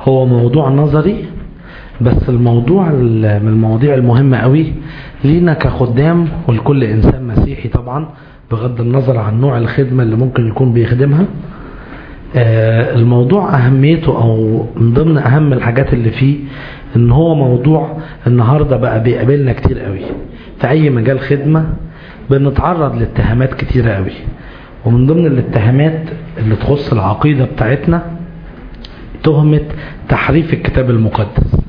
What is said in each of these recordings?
هو موضوع نظري بس الموضوع ال- من المواضيع المهمة قوي لينا كخدام ولكل إنسان مسيحي طبعا بغض النظر عن نوع الخدمة اللي ممكن يكون بيخدمها آه، الموضوع أهميته أو من ضمن أهم الحاجات اللي فيه إن هو موضوع النهاردة بقى بيقابلنا كتير قوي في أي مجال خدمة بنتعرض لاتهامات كتيرة قوي ومن ضمن الاتهامات اللي تخص العقيدة بتاعتنا تهمة تحريف الكتاب المقدس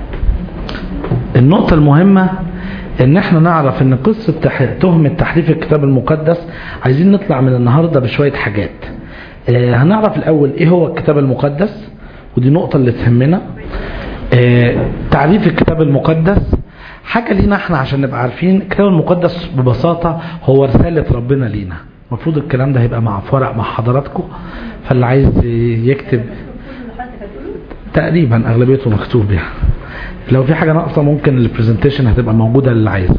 النقطة المهمة ان احنا نعرف ان قصة تح... تهمة تحريف الكتاب المقدس عايزين نطلع من النهاردة بشوية حاجات آه هنعرف الاول ايه هو الكتاب المقدس ودي نقطة اللي تهمنا آه تعريف الكتاب المقدس حاجة لينا احنا عشان نبقى عارفين الكتاب المقدس ببساطة هو رسالة ربنا لينا المفروض الكلام ده هيبقى مع في ورق مع حضراتكم فاللي عايز يكتب تقريبا اغلبيته مكتوب يعني لو في حاجة ناقصة ممكن البرزنتيشن هتبقى موجودة للي عايزها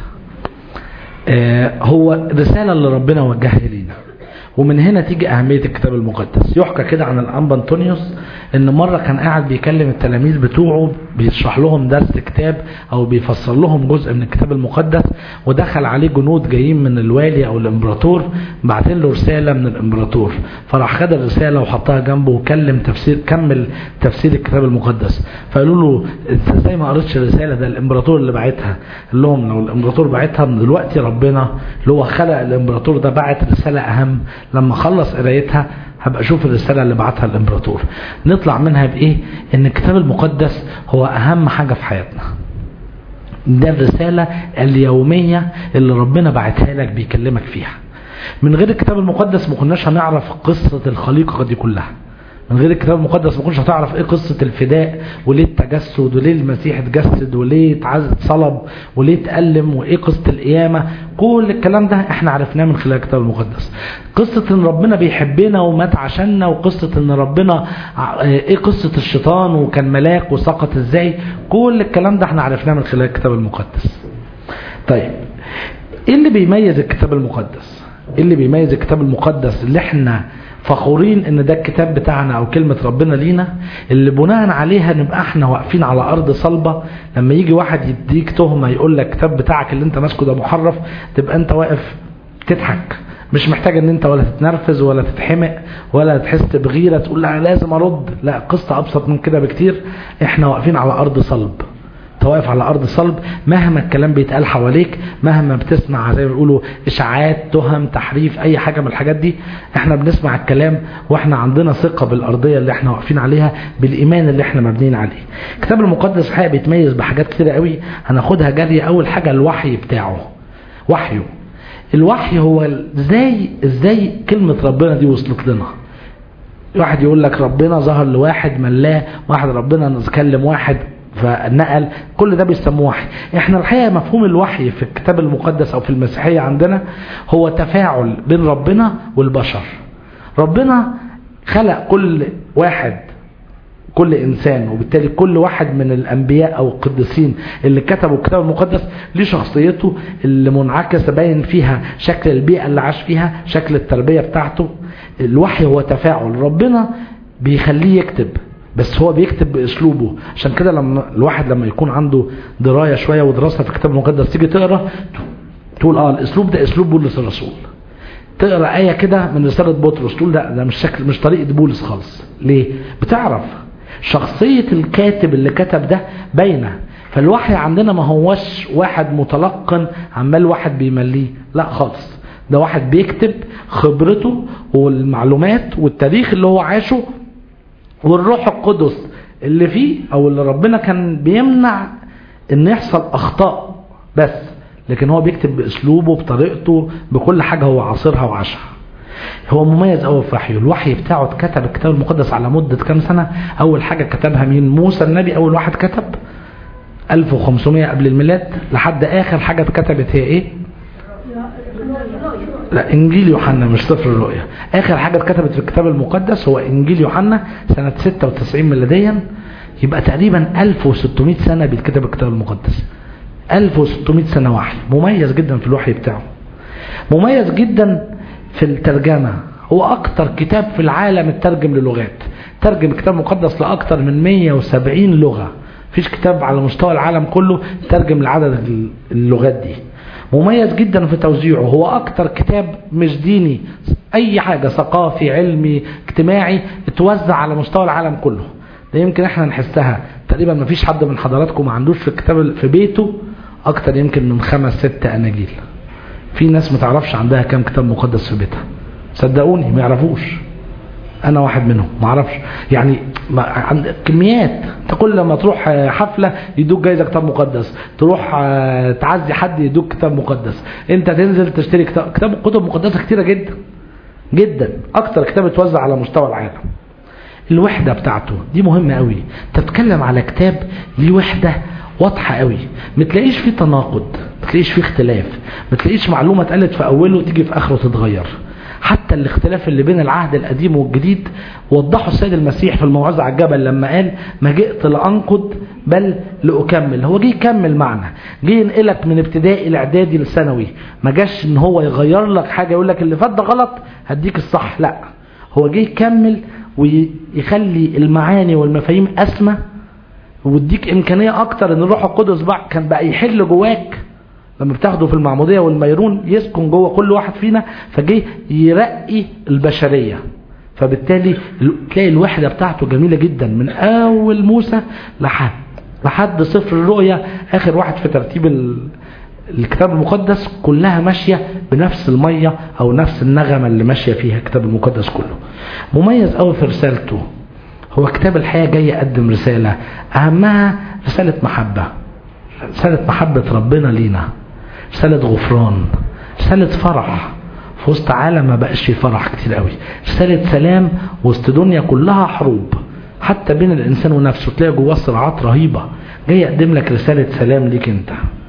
آه هو رسالة اللي ربنا وجهها لينا ومن هنا تيجي أهمية الكتاب المقدس يحكى كده عن الأنبا أنطونيوس إن مرة كان قاعد بيكلم التلاميذ بتوعه بيشرح لهم درس كتاب أو بيفسر لهم جزء من الكتاب المقدس ودخل عليه جنود جايين من الوالي أو الإمبراطور بعتين له رسالة من الإمبراطور فراح خد الرسالة وحطها جنبه وكلم تفسير كمل تفسير الكتاب المقدس فقالوا له انت ازاي ما قريتش الرسالة ده الإمبراطور اللي بعتها قال لهم لو الإمبراطور بعتها من دلوقتي ربنا اللي هو خلق الإمبراطور ده بعت رسالة أهم لما خلص قرايتها هبقى اشوف الرسالة اللي بعتها الامبراطور نطلع منها بايه ان الكتاب المقدس هو اهم حاجة في حياتنا ده الرسالة اليومية اللي ربنا بعتها لك بيكلمك فيها من غير الكتاب المقدس ما كناش هنعرف قصة الخليقة دي كلها من غير الكتاب المقدس ما كنتش هتعرف ايه قصة الفداء وليه التجسد وليه المسيح اتجسد وليه اتصلب وليه اتألم وايه قصة القيامة كل الكلام ده احنا عرفناه من خلال الكتاب المقدس قصة ان ربنا بيحبنا ومات عشاننا وقصة ان ربنا ايه قصة الشيطان وكان ملاك وسقط ازاي كل الكلام ده احنا عرفناه من خلال الكتاب المقدس طيب ايه اللي بيميز الكتاب المقدس ايه اللي بيميز الكتاب المقدس اللي احنا فخورين ان ده الكتاب بتاعنا او كلمة ربنا لينا اللي بناء عليها نبقى احنا واقفين على ارض صلبة لما يجي واحد يديك تهمة يقول لك الكتاب بتاعك اللي انت ماسكه ده محرف تبقى انت واقف تضحك مش محتاج ان انت ولا تتنرفز ولا تتحمق ولا تحس بغيرة تقول لا لازم ارد لا قصة ابسط من كده بكتير احنا واقفين على ارض صلب انت واقف على ارض صلب مهما الكلام بيتقال حواليك مهما بتسمع زي ما بيقولوا اشاعات تهم تحريف اي حاجة من الحاجات دي احنا بنسمع الكلام واحنا عندنا ثقة بالارضية اللي احنا واقفين عليها بالايمان اللي احنا مبنيين عليه الكتاب المقدس حقيقة بيتميز بحاجات كتيرة قوي هناخدها جري اول حاجة الوحي بتاعه وحيه الوحي هو ازاي ازاي كلمة ربنا دي وصلت لنا واحد يقول لك ربنا ظهر لواحد ملاه واحد ربنا كلم واحد فنقل كل ده بيسموه وحي احنا الحقيقة مفهوم الوحي في الكتاب المقدس او في المسيحية عندنا هو تفاعل بين ربنا والبشر ربنا خلق كل واحد كل انسان وبالتالي كل واحد من الانبياء او القديسين اللي كتبوا الكتاب المقدس ليه شخصيته اللي منعكسه باين فيها شكل البيئه اللي عاش فيها شكل التربيه بتاعته الوحي هو تفاعل ربنا بيخليه يكتب بس هو بيكتب باسلوبه عشان كده لما الواحد لما يكون عنده درايه شويه ودراسه في الكتاب المقدس تيجي تقرا تقول اه الاسلوب ده اسلوب بولس الرسول تقرا ايه كده من رساله بطرس تقول لا ده مش شكل مش طريقه بولس خالص ليه بتعرف شخصيه الكاتب اللي كتب ده باينه فالوحي عندنا ما هوش واحد متلقن عمال واحد بيمليه لا خالص ده واحد بيكتب خبرته والمعلومات والتاريخ اللي هو عاشه والروح القدس اللي فيه او اللي ربنا كان بيمنع ان يحصل اخطاء بس لكن هو بيكتب باسلوبه بطريقته بكل حاجة هو عاصرها وعاشها هو مميز قوي في وحيه الوحي بتاعه اتكتب الكتاب المقدس على مدة كام سنة اول حاجة كتبها مين موسى النبي اول واحد كتب 1500 قبل الميلاد لحد اخر حاجة اتكتبت هي ايه لا انجيل يوحنا مش سفر الرؤيا اخر حاجة اتكتبت في الكتاب المقدس هو انجيل يوحنا سنة 96 ميلاديا يبقى تقريبا 1600 سنة بيتكتب الكتاب المقدس 1600 سنة وحي مميز جدا في الوحي بتاعه مميز جدا في الترجمة هو اكتر كتاب في العالم اترجم للغات ترجم كتاب مقدس لأكثر من 170 لغة فيش كتاب على مستوى العالم كله ترجم لعدد اللغات دي مميز جدا في توزيعه هو أكتر كتاب مش ديني أي حاجة ثقافي علمي اجتماعي اتوزع على مستوى العالم كله ده يمكن احنا نحسها تقريبا ما فيش حد من حضراتكم ما عندوش في الكتاب في بيته أكتر يمكن من خمس ست أناجيل في ناس ما تعرفش عندها كام كتاب مقدس في بيتها صدقوني ما يعرفوش انا واحد منهم ما اعرفش يعني ما عند كميات انت كل لما تروح حفله يدوك جايزه كتاب مقدس تروح تعزي حد يدوك كتاب مقدس انت تنزل تشتري كتاب كتاب كتب مقدسه كتيره جدا جدا اكتر كتاب اتوزع على مستوى العالم الوحده بتاعته دي مهمه قوي تتكلم على كتاب ليه وحده واضحه قوي ما تلاقيش فيه تناقض ما تلاقيش فيه اختلاف ما تلاقيش معلومه اتقالت في اوله وتيجي في اخره تتغير حتى الاختلاف اللي بين العهد القديم والجديد وضحه السيد المسيح في الموعظة على الجبل لما قال ما جئت لأنقض بل لأكمل هو جه يكمل معنا جه ينقلك من ابتدائي لاعدادي لثانوي ما جاش ان هو يغير لك حاجة يقول لك اللي فات ده غلط هديك الصح لا هو جه يكمل ويخلي المعاني والمفاهيم أسمى ويديك إمكانية أكتر ان الروح القدس بقى كان بقى يحل جواك لما بتاخده في المعمودية والميرون يسكن جوه كل واحد فينا فجه يرقي البشرية فبالتالي تلاقي الوحدة بتاعته جميلة جدا من أول موسى لحد لحد صفر الرؤية آخر واحد في ترتيب الكتاب المقدس كلها ماشية بنفس المية أو نفس النغمة اللي ماشية فيها الكتاب المقدس كله مميز قوي في رسالته هو كتاب الحياة جاي يقدم رسالة أهمها رسالة محبة رسالة محبة ربنا لينا رسالة غفران رسالة فرح في وسط عالم ما بقاش فيه فرح كتير قوي رسالة سلام وسط دنيا كلها حروب حتى بين الإنسان ونفسه تلاقي جواه صراعات رهيبة جاي يقدم لك رسالة سلام ليك انت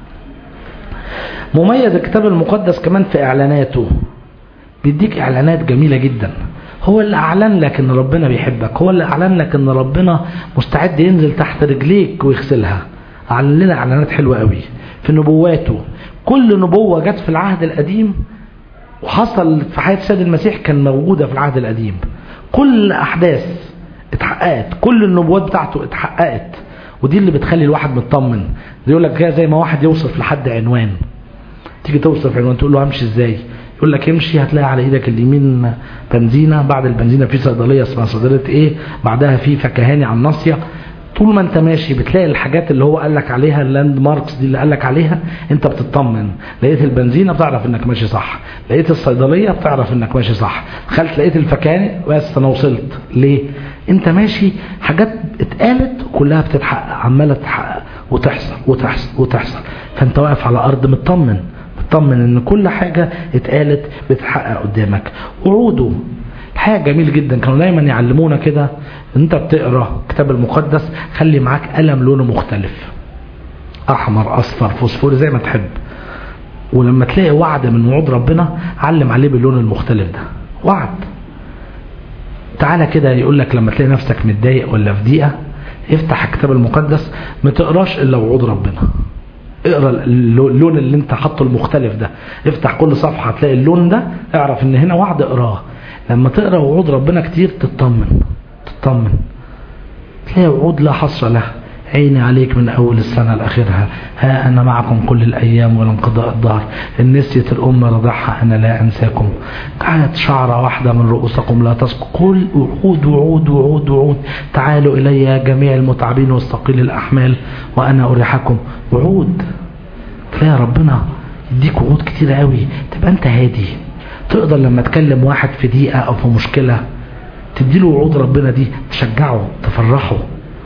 مميز الكتاب المقدس كمان في إعلاناته بيديك إعلانات جميلة جدا هو اللي أعلن لك إن ربنا بيحبك هو اللي أعلن لك إن ربنا مستعد ينزل تحت رجليك ويغسلها أعلن لنا إعلانات حلوة قوي في نبواته كل نبوة جت في العهد القديم وحصل في حياة سيد المسيح كان موجودة في العهد القديم كل أحداث اتحققت كل النبوات بتاعته اتحققت ودي اللي بتخلي الواحد مطمن يقول لك زي ما واحد يوصف لحد عنوان تيجي توصف عنوان تقول له همشي ازاي يقول لك امشي هتلاقي على ايدك اليمين بنزينة بعد البنزينة في صيدلية اسمها صيدلية ايه بعدها في فكهاني على الناصية طول ما انت ماشي بتلاقي الحاجات اللي هو قال لك عليها اللاند ماركس دي اللي قال لك عليها انت بتطمن لقيت البنزينه بتعرف انك ماشي صح لقيت الصيدليه بتعرف انك ماشي صح دخلت لقيت الفكاني بس انا وصلت ليه انت ماشي حاجات اتقالت كلها بتتحقق عماله تتحقق وتحصل وتحصل وتحصل فانت واقف على ارض مطمن مطمن ان كل حاجه اتقالت بتتحقق قدامك وعوده حاجة جميل جدا كانوا دايما يعلمونا كده انت بتقرا الكتاب المقدس خلي معاك قلم لونه مختلف احمر اصفر فوسفوري زي ما تحب ولما تلاقي وعد من وعود ربنا علم عليه باللون المختلف ده وعد تعالى كده يقول لك لما تلاقي نفسك متضايق ولا في ضيقه افتح الكتاب المقدس ما تقراش الا وعود ربنا اقرا اللون اللي انت حاطه المختلف ده افتح كل صفحه هتلاقي اللون ده اعرف ان هنا وعد اقراه لما تقرا وعود ربنا كتير تطمن تطمن تلاقي وعود لا حصر لها عيني عليك من أول السنة لآخرها ها أنا معكم كل الأيام والانقضاء الظهر إن نسيت الأمة رضعها أنا لا أنساكم كانت شعرة واحدة من رؤوسكم لا تسقط كل وعود وعود وعود وعود تعالوا إلي يا جميع المتعبين والثقيل الأحمال وأنا أريحكم وعود تلاقي ربنا يديك وعود كتير قوي تبقى أنت هادي تقدر لما تكلم واحد في دقيقة أو في مشكلة تديله وعود ربنا دي تشجعه تفرحه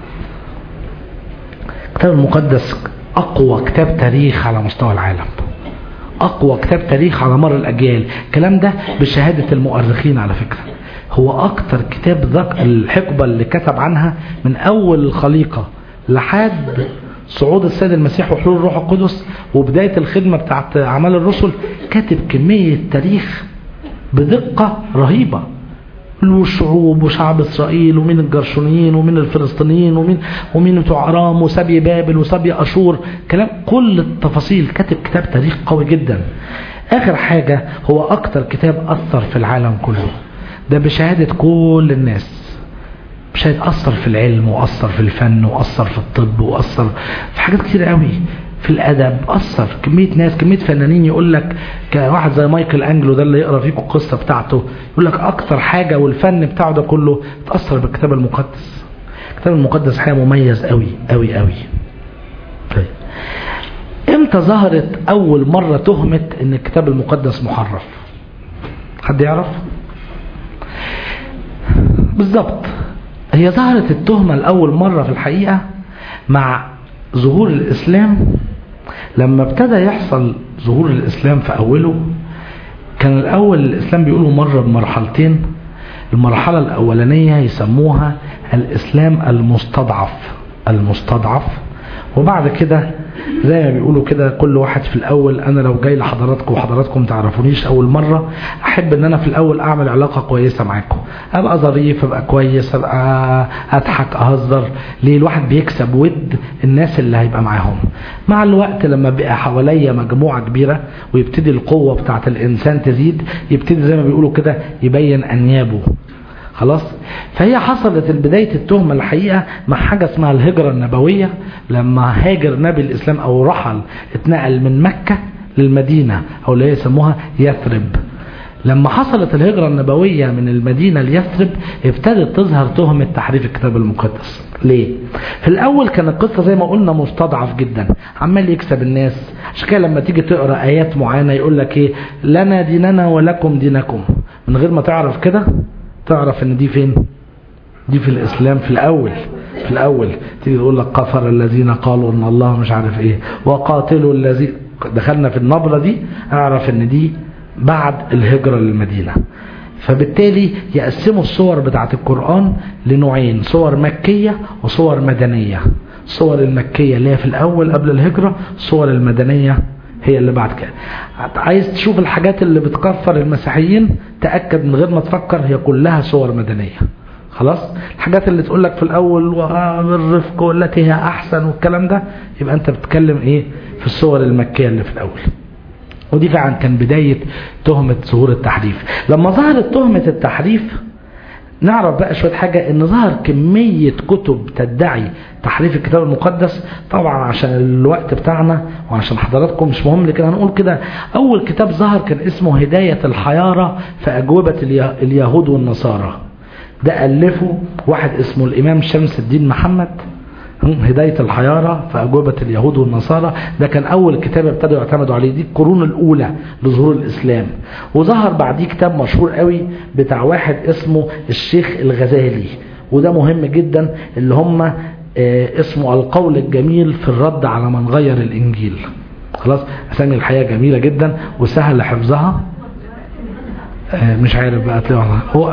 الكتاب المقدس أقوى كتاب تاريخ على مستوى العالم أقوى كتاب تاريخ على مر الأجيال الكلام ده بشهادة المؤرخين على فكرة هو أكتر كتاب ذك الحقبة اللي كتب عنها من أول الخليقة لحد صعود السيد المسيح وحلول الروح القدس وبداية الخدمة بتاعت أعمال الرسل كاتب كمية تاريخ بدقة رهيبة والشعوب وشعب إسرائيل ومين الجرشونيين ومين الفلسطينيين ومين ومين بتوع أرام وسبي بابل وسبي أشور كلام كل التفاصيل كاتب كتاب تاريخ قوي جدا آخر حاجة هو أكتر كتاب أثر في العالم كله ده بشهادة كل الناس مش هيتأثر في العلم وأثر في الفن وأثر في الطب وأثر في حاجات كتير قوي في الأدب أثر كمية ناس كمية فنانين يقول لك كواحد زي مايكل أنجلو ده اللي يقرأ فيكم القصة بتاعته يقول لك أكتر حاجة والفن بتاعه ده كله تأثر بالكتاب المقدس الكتاب المقدس حاجة مميز قوي قوي قوي طيب امتى ظهرت أول مرة تهمة إن الكتاب المقدس محرف حد يعرف بالظبط هي ظهرت التهمة لأول مرة في الحقيقة مع ظهور الإسلام لما ابتدى يحصل ظهور الإسلام في أوله كان الأول الإسلام بيقولوا مرة بمرحلتين المرحلة الأولانية يسموها الإسلام المستضعف المستضعف وبعد كده زي ما بيقولوا كده كل واحد في الأول أنا لو جاي لحضراتكم وحضراتكم تعرفونيش أول مرة أحب أن أنا في الأول أعمل علاقة كويسة معاكم أبقى ظريف أبقى كويس أبقى أضحك أهزر ليه الواحد بيكسب ود الناس اللي هيبقى معاهم مع الوقت لما بقى حواليا مجموعة كبيرة ويبتدي القوة بتاعت الإنسان تزيد يبتدي زي ما بيقولوا كده يبين أنيابه خلاص فهي حصلت بداية التهمة الحقيقة مع حاجة اسمها الهجرة النبوية لما هاجر نبي الإسلام أو رحل اتنقل من مكة للمدينة أو اللي هي يسموها يثرب لما حصلت الهجرة النبوية من المدينة ليثرب ابتدت تظهر تهمة تحريف الكتاب المقدس ليه؟ في الأول كان القصة زي ما قلنا مستضعف جدا عمال يكسب الناس عشان كده لما تيجي تقرأ آيات معينة يقول لك إيه لنا ديننا ولكم دينكم من غير ما تعرف كده تعرف ان دي فين دي في الاسلام في الاول في الاول تيجي تقول لك كفر الذين قالوا ان الله مش عارف ايه وقاتلوا الذين دخلنا في النبرة دي اعرف ان دي بعد الهجرة للمدينة فبالتالي يقسموا الصور بتاعت القرآن لنوعين صور مكية وصور مدنية الصور المكية اللي هي في الأول قبل الهجرة الصور المدنية هي اللي بعد كده عايز تشوف الحاجات اللي بتكفر المسيحيين تأكد من غير ما تفكر هي كلها صور مدنية خلاص الحاجات اللي تقول لك في الأول والرفق والتي هي أحسن والكلام ده يبقى أنت بتتكلم إيه في الصور المكية اللي في الأول ودي فعلا كان بداية تهمة ظهور التحريف لما ظهرت تهمة التحريف نعرف بقى شوية حاجة ان ظهر كمية كتب تدعي تحريف الكتاب المقدس طبعا عشان الوقت بتاعنا وعشان حضراتكم مش مهم لكن هنقول كده اول كتاب ظهر كان اسمه هداية الحيارة في اجوبة اليهود والنصارى ده ألفه واحد اسمه الامام شمس الدين محمد هداية الحيارة في أجوبة اليهود والنصارى ده كان أول كتاب ابتدوا يعتمدوا عليه دي القرون الأولى لظهور الإسلام وظهر بعديه كتاب مشهور قوي بتاع واحد اسمه الشيخ الغزالي وده مهم جدا اللي هم اسمه القول الجميل في الرد على من غير الإنجيل خلاص أسامي الحياة جميلة جدا وسهل حفظها مش عارف بقى تلاقوا هو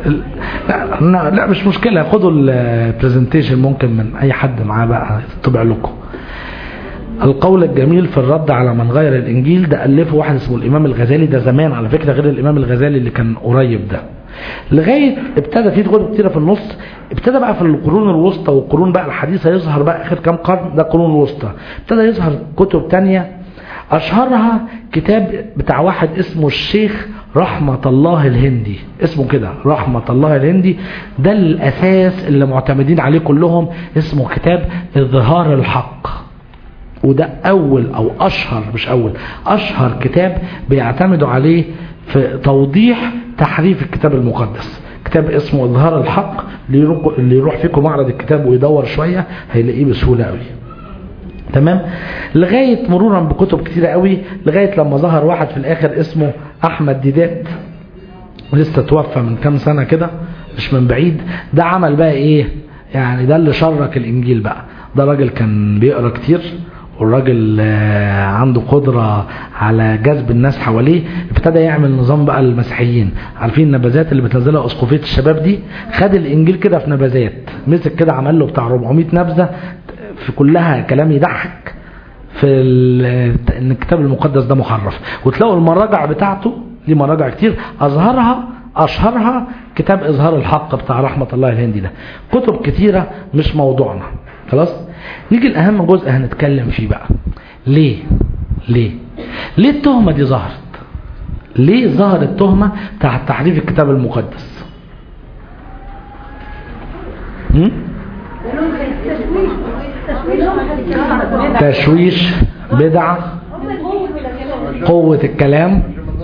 لا, لا مش مشكلة خدوا البرزنتيشن ممكن من اي حد معاه بقى طبع لكم القول الجميل في الرد على من غير الانجيل ده الفه واحد اسمه الامام الغزالي ده زمان على فكرة غير الامام الغزالي اللي كان قريب ده لغاية ابتدى في كتب كتيرة في النص ابتدى بقى في القرون الوسطى والقرون بقى الحديثة يظهر بقى اخر كام قرن ده القرون الوسطى ابتدى يظهر كتب تانية اشهرها كتاب بتاع واحد اسمه الشيخ رحمة الله الهندي اسمه كده رحمة الله الهندي ده الأساس اللي معتمدين عليه كلهم اسمه كتاب إظهار الحق وده أول أو أشهر مش أول أشهر كتاب بيعتمدوا عليه في توضيح تحريف الكتاب المقدس كتاب اسمه إظهار الحق اللي يروح فيكم معرض الكتاب ويدور شوية هيلاقيه بسهولة قوي تمام لغاية مرورا بكتب كتيرة قوي لغاية لما ظهر واحد في الاخر اسمه احمد ديدات لسه توفى من كام سنة كده مش من بعيد ده عمل بقى ايه يعني ده اللي شرك الانجيل بقى ده راجل كان بيقرا كتير والراجل عنده قدرة على جذب الناس حواليه ابتدى يعمل نظام بقى المسيحيين عارفين النبذات اللي بتنزلها اسقفية الشباب دي خد الانجيل كده في نبذات مسك كده عمل له بتاع 400 نبذة في كلها كلام يضحك في ان الكتاب المقدس ده محرف وتلاقوا المراجع بتاعته ليه مراجع كتير اظهرها اشهرها كتاب اظهار الحق بتاع رحمة الله الهندي ده كتب كتيرة مش موضوعنا خلاص نيجي الاهم جزء هنتكلم فيه بقى ليه ليه ليه التهمة دي ظهرت ليه ظهرت التهمة بتاعت تحريف الكتاب المقدس هم؟ تشويش بدع قوة الكلام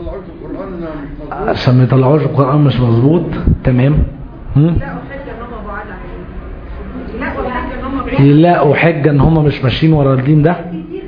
عشان ما يطلعوش القرآن مش مظبوط تمام هم؟ يلاقوا حجة ان هم مش ماشيين ورا الدين ده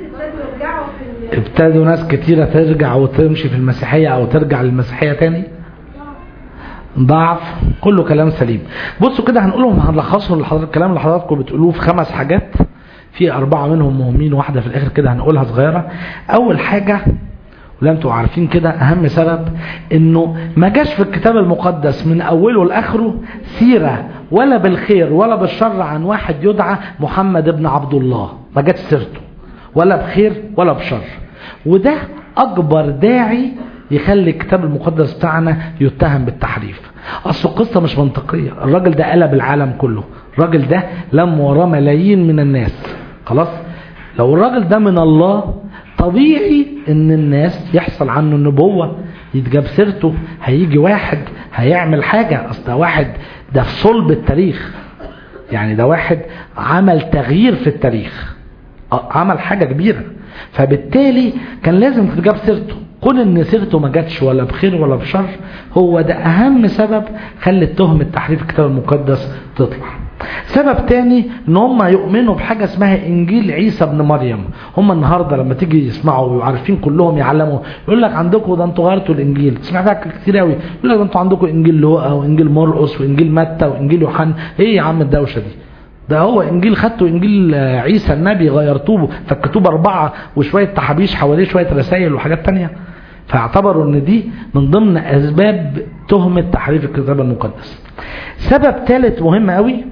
ابتدوا ناس كتيرة ترجع وتمشي في المسيحية او ترجع للمسيحية تاني ضعف كله كلام سليم بصوا كده هنقولهم هنلخصهم لحضرتك الكلام اللي حضراتكم بتقولوه في خمس حاجات في أربعة منهم مهمين واحدة في الآخر كده هنقولها صغيرة أول حاجة ولا انتوا عارفين كده أهم سبب إنه ما جاش في الكتاب المقدس من أوله لآخره سيرة ولا بالخير ولا بالشر عن واحد يدعى محمد ابن عبد الله ما جاتش سيرته ولا بخير ولا بشر وده أكبر داعي يخلي الكتاب المقدس بتاعنا يتهم بالتحريف اصل القصه مش منطقيه الراجل ده قلب العالم كله الراجل ده لم وراه ملايين من الناس خلاص لو الراجل ده من الله طبيعي ان الناس يحصل عنه النبوه يتجاب سيرته هيجي واحد هيعمل حاجه اصل ده واحد ده في صلب التاريخ يعني ده واحد عمل تغيير في التاريخ عمل حاجه كبيره فبالتالي كان لازم تتجاب سيرته كون ان سيرته ما جاتش ولا بخير ولا بشر هو ده اهم سبب خلت تهمة تحريف الكتاب المقدس تطلع سبب تاني ان هم يؤمنوا بحاجة اسمها انجيل عيسى ابن مريم هم النهاردة لما تيجي يسمعوا وعارفين كلهم يعلموا يقول لك عندكم ده انتوا غيرتوا الانجيل سمعتها كتير قوي يقول لك ده انتوا عندكم انجيل لوقا وانجيل مرقس وانجيل متى وانجيل يوحنا ايه يا عم الدوشة دي ده هو انجيل خدته انجيل عيسى النبي غيرتوه فكتوه باربعه وشويه تحابيش حواليه شويه رسائل وحاجات تانية فاعتبروا ان دي من ضمن اسباب تهمة تحريف الكتاب المقدس سبب ثالث مهم قوي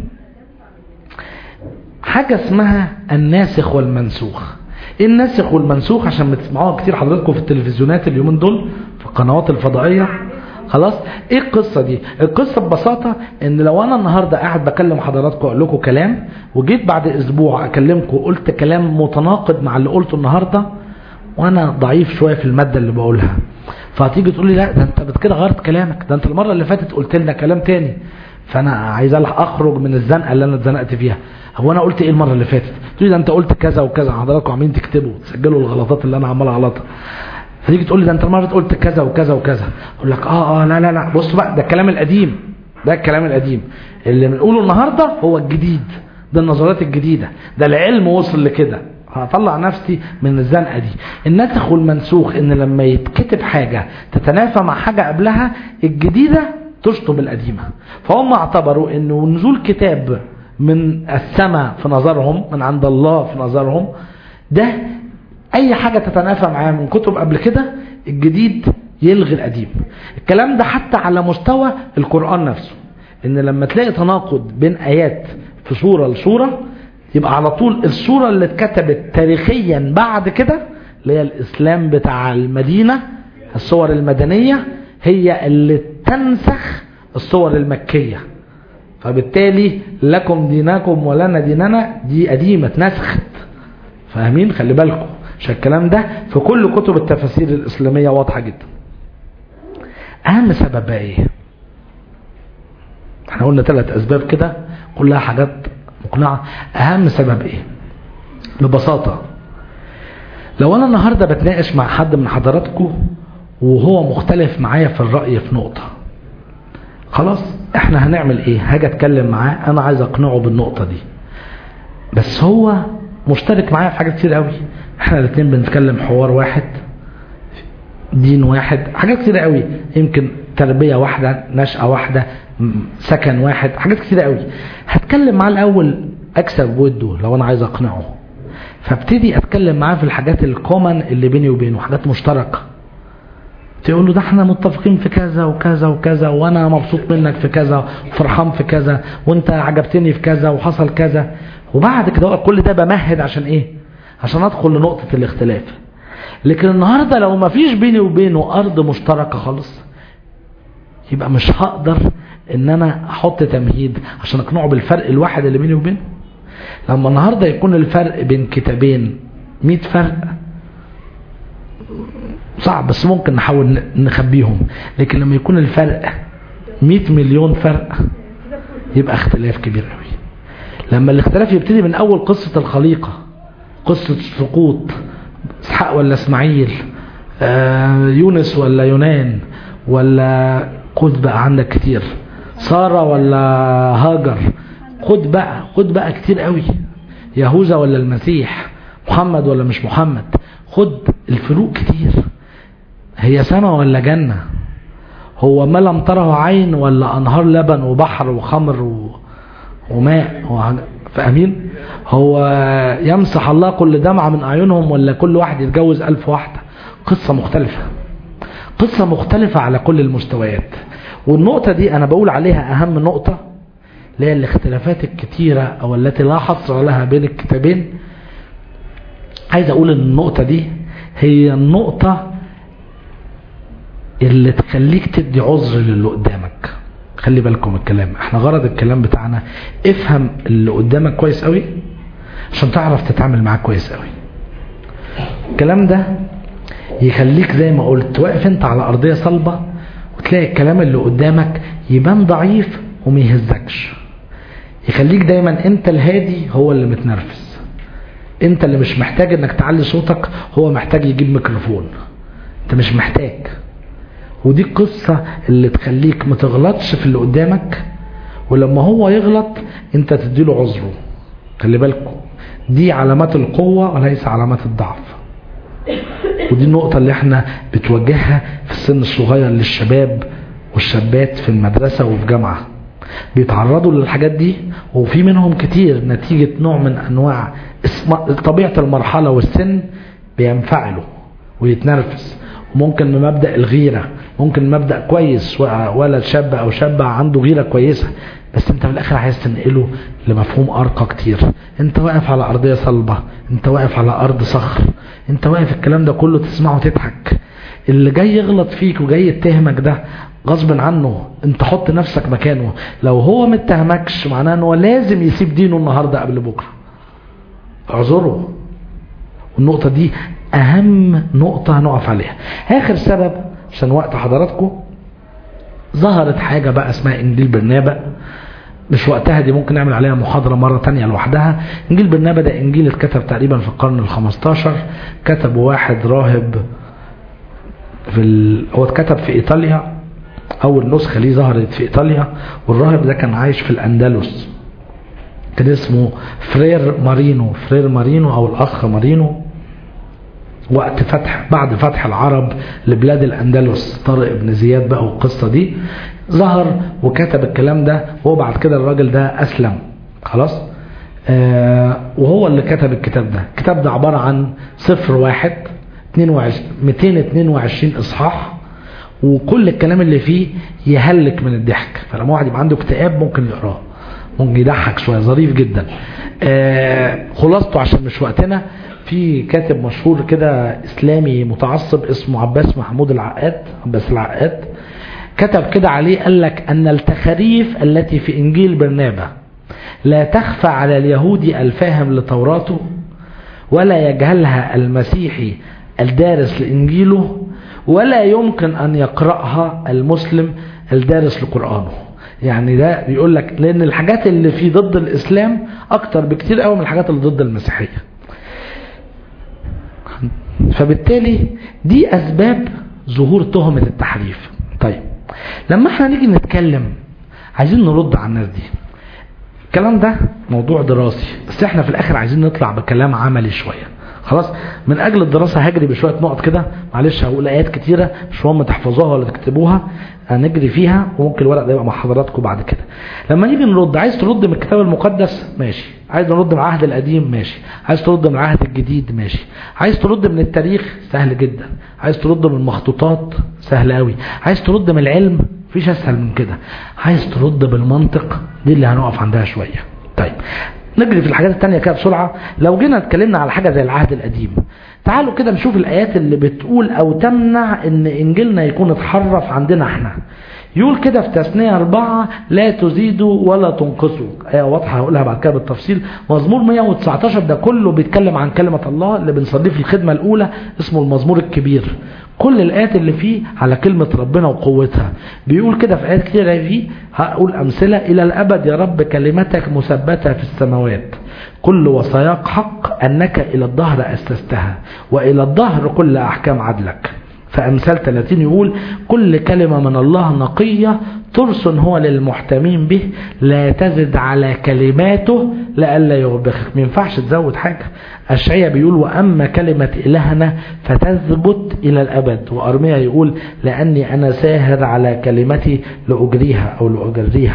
حاجة اسمها الناسخ والمنسوخ ايه الناسخ والمنسوخ عشان بتسمعوها كتير حضراتكم في التلفزيونات اليومين دول في القنوات الفضائية خلاص ايه القصة دي القصة ببساطة ان لو انا النهاردة قاعد بكلم حضراتكم اقول لكم كلام وجيت بعد اسبوع اكلمكم وقلت كلام متناقض مع اللي قلته النهاردة وانا ضعيف شوية في المادة اللي بقولها فهتيجي تقول لي لا ده انت كده غيرت كلامك ده انت المرة اللي فاتت قلت لنا كلام تاني فانا عايز اخرج من الزنقة اللي انا اتزنقت فيها هو انا قلت ايه المرة اللي فاتت تقول لي ده انت قلت كذا وكذا حضراتكم عاملين تكتبوا تسجلوا الغلطات اللي انا عمال اغلطها فتيجي تقول لي ده انت المرة قلت كذا وكذا وكذا اقول لك اه اه لا لا لا بص بقى ده الكلام القديم ده الكلام القديم اللي بنقوله النهاردة هو الجديد ده النظريات الجديدة ده العلم وصل لكده هطلع نفسي من الزنقة دي النسخ والمنسوخ ان لما يتكتب حاجة تتنافى مع حاجة قبلها الجديدة تشطب القديمة فهم اعتبروا انه نزول كتاب من السماء في نظرهم من عند الله في نظرهم ده اي حاجة تتنافى معاه من كتب قبل كده الجديد يلغي القديم الكلام ده حتى على مستوى القرآن نفسه ان لما تلاقي تناقض بين ايات في صورة لصورة يبقى على طول الصورة اللي اتكتبت تاريخيا بعد كده اللي هي الإسلام بتاع المدينة الصور المدنية هي اللي تنسخ الصور المكية فبالتالي لكم دينكم ولنا ديننا دي قديمة اتنسخت فاهمين خلي بالكم عشان الكلام ده في كل كتب التفاسير الإسلامية واضحة جدا أهم سبب بقى إيه احنا قلنا ثلاث أسباب كده كلها حاجات مقنعة أهم سبب إيه ببساطة لو أنا النهاردة بتناقش مع حد من حضراتكم وهو مختلف معايا في الرأي في نقطة خلاص احنا هنعمل ايه هاجي اتكلم معاه انا عايز اقنعه بالنقطة دي بس هو مشترك معايا في حاجات كتير قوي احنا الاثنين بنتكلم حوار واحد دين واحد حاجات كتير قوي يمكن تربية واحدة نشأة واحدة سكن واحد حاجات كتير قوي هتكلم معاه الاول اكسب وده لو انا عايز اقنعه فابتدي اتكلم معاه في الحاجات الكومن اللي بيني وبينه حاجات مشتركه تقول له ده احنا متفقين في كذا وكذا وكذا وانا مبسوط منك في كذا وفرحان في كذا وانت عجبتني في كذا وحصل كذا وبعد كده كل ده بمهد عشان ايه عشان ادخل لنقطة الاختلاف لكن النهاردة لو ما فيش بيني وبينه ارض مشتركة خالص يبقى مش هقدر ان انا احط تمهيد عشان اقنعه بالفرق الواحد اللي بيني وبينه لما النهاردة يكون الفرق بين كتابين 100 فرق صعب بس ممكن نحاول نخبيهم لكن لما يكون الفرق 100 مليون فرق يبقى اختلاف كبير قوي لما الاختلاف يبتدي من اول قصة الخليقة قصة السقوط اسحاق ولا اسماعيل آه يونس ولا يونان ولا خد بقى عندك كتير سارة ولا هاجر خد بقى خد بقى كتير قوي يهوذا ولا المسيح محمد ولا مش محمد خد الفروق كتير هي سماء ولا جنة هو ما لم تره عين ولا أنهار لبن وبحر وخمر و... وماء فاهمين هو يمسح الله كل دمعة من أعينهم ولا كل واحد يتجوز ألف واحدة قصة مختلفة قصة مختلفة على كل المستويات والنقطة دي أنا بقول عليها أهم نقطة اللي هي الاختلافات الكتيرة أو التي لا حصر لها بين الكتابين عايز أقول أن النقطة دي هي النقطة اللي تخليك تدي عذر للي قدامك خلي بالكم الكلام احنا غرض الكلام بتاعنا افهم اللي قدامك كويس قوي عشان تعرف تتعامل معاه كويس قوي الكلام ده يخليك زي ما قلت واقف انت على ارضيه صلبه وتلاقي الكلام اللي قدامك يبان ضعيف وما يهزكش يخليك دايما انت الهادي هو اللي متنرفز انت اللي مش محتاج انك تعلي صوتك هو محتاج يجيب ميكروفون انت مش محتاج ودي القصة اللي تخليك ما تغلطش في اللي قدامك ولما هو يغلط انت تديله عذره خلي بالكم دي علامات القوة وليس علامات الضعف ودي النقطة اللي احنا بتوجهها في السن الصغير للشباب والشابات في المدرسة وفي جامعة بيتعرضوا للحاجات دي وفي منهم كتير نتيجة نوع من انواع طبيعة المرحلة والسن بينفعلوا ويتنرفز ممكن من مبدأ الغيرة ممكن مبدأ كويس ولد شاب او شابة عنده غيرة كويسة بس انت في الاخر عايز تنقله لمفهوم ارقى كتير انت واقف على ارضية صلبة انت واقف على ارض صخر انت واقف الكلام ده كله تسمعه تضحك اللي جاي يغلط فيك وجاي يتهمك ده غصب عنه انت حط نفسك مكانه لو هو متهمكش معناه انه لازم يسيب دينه النهاردة قبل بكرة اعذره والنقطة دي اهم نقطة هنقف عليها اخر سبب عشان وقت حضراتكم ظهرت حاجة بقى اسمها انجيل برنابا مش وقتها دي ممكن نعمل عليها محاضرة مرة تانية لوحدها انجيل برنابا ده انجيل اتكتب تقريبا في القرن الخمستاشر كتبه واحد راهب في ال... هو اتكتب في ايطاليا اول نسخة ليه ظهرت في ايطاليا والراهب ده كان عايش في الاندلس كان اسمه فرير مارينو فرير مارينو او الاخ مارينو وقت فتح بعد فتح العرب لبلاد الاندلس طارق بن زياد بقى والقصة دي ظهر وكتب الكلام ده وهو بعد كده الراجل ده اسلم خلاص آه وهو اللي كتب الكتاب ده الكتاب ده عبارة عن صفر واحد 222 اصحاح وكل الكلام اللي فيه يهلك من الضحك فلما واحد يبقى عنده اكتئاب ممكن يقراه ممكن يضحك شوية ظريف جدا آه خلاصته عشان مش وقتنا في كاتب مشهور كده اسلامي متعصب اسمه عباس محمود العقاد عباس العقاد كتب كده عليه قال لك ان التخاريف التي في انجيل برنابا لا تخفى على اليهودي الفاهم لتوراته ولا يجهلها المسيحي الدارس لانجيله ولا يمكن ان يقرأها المسلم الدارس لقرآنه يعني ده بيقول لك لان الحاجات اللي في ضد الاسلام اكتر بكتير قوي من الحاجات اللي ضد المسيحيه فبالتالي دي اسباب ظهور تهمة التحريف طيب لما احنا نيجي نتكلم عايزين نرد على الناس دي الكلام ده موضوع دراسي بس احنا في الاخر عايزين نطلع بكلام عملي شوية خلاص من اجل الدراسة هجري بشوية نقط كده معلش هقول ايات كتيرة مش مهم تحفظوها ولا تكتبوها هنجري فيها وممكن الورق ده يبقى مع حضراتكم بعد كده لما نيجي نرد عايز ترد من الكتاب المقدس ماشي عايز نرد من العهد القديم ماشي عايز ترد من العهد الجديد ماشي عايز ترد من التاريخ سهل جدا عايز ترد من المخطوطات سهل قوي عايز ترد من العلم مفيش اسهل من كده عايز ترد بالمنطق دي اللي هنقف عندها شوية طيب نجري في الحاجات التانية كده بسرعة لو جينا اتكلمنا على حاجة زي العهد القديم تعالوا كده نشوف الآيات اللي بتقول أو تمنع إن إنجيلنا يكون اتحرف عندنا احنا يقول كده في تثنية أربعة لا تزيدوا ولا تنقصوا آية واضحة هقولها بعد كده بالتفصيل مزمور 119 ده كله بيتكلم عن كلمة الله اللي بنصليه في الخدمة الأولى اسمه المزمور الكبير كل الآيات اللي فيه على كلمة ربنا وقوتها بيقول كده في آيات كتير فيه هقول أمثلة إلى الأبد يا رب كلمتك مثبتة في السماوات كل وصاياك حق أنك إلى الظهر أسستها وإلى الظهر كل أحكام عدلك فأمثال 30 يقول كل كلمة من الله نقية ترس هو للمحتمين به لا تزد على كلماته لألا يغبخك ما ينفعش تزود حاجة أشعية بيقول وأما كلمة إلهنا فتثبت إلى الأبد وأرميا يقول لأني أنا ساهر على كلمتي لأجريها أو لأجريها